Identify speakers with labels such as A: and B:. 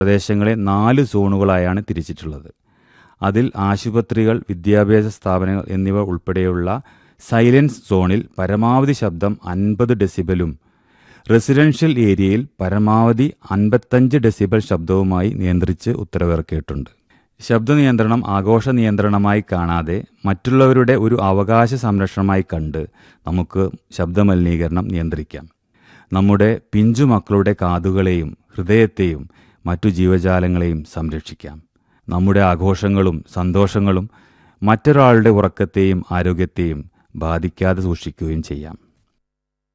A: പ്രദേശങ്ങളെ നാല് സോണുകളായാണ് തിരിച്ചിട്ടുള്ളത് അതിൽ ആശുപത്രികൾ വിദ്യാഭ്യാസ സ്ഥാപനങ്ങൾ എന്നിവ ഉൾപ്പെടെയുള്ള സൈലൻസ് സോണിൽ പരമാവധി ശബ്ദം അൻപത് ഡെസിബലും റെസിഡൻഷ്യൽ ഏരിയയിൽ പരമാവധി അൻപത്തഞ്ച് ഡെസിബൽ ശബ്ദവുമായി നിയന്ത്രിച്ച് ഉത്തരവിറക്കിയിട്ടുണ്ട് ശബ്ദ നിയന്ത്രണം ആഘോഷ നിയന്ത്രണമായി കാണാതെ മറ്റുള്ളവരുടെ ഒരു അവകാശ സംരക്ഷണമായി കണ്ട് നമുക്ക് ശബ്ദമലിനീകരണം നിയന്ത്രിക്കാം നമ്മുടെ പിഞ്ചു മക്കളുടെ കാതുകളെയും ഹൃദയത്തെയും മറ്റു ജീവജാലങ്ങളെയും സംരക്ഷിക്കാം നമ്മുടെ ആഘോഷങ്ങളും സന്തോഷങ്ങളും മറ്റൊരാളുടെ ഉറക്കത്തെയും ആരോഗ്യത്തെയും ബാധിക്കാതെ സൂക്ഷിക്കുകയും ചെയ്യാം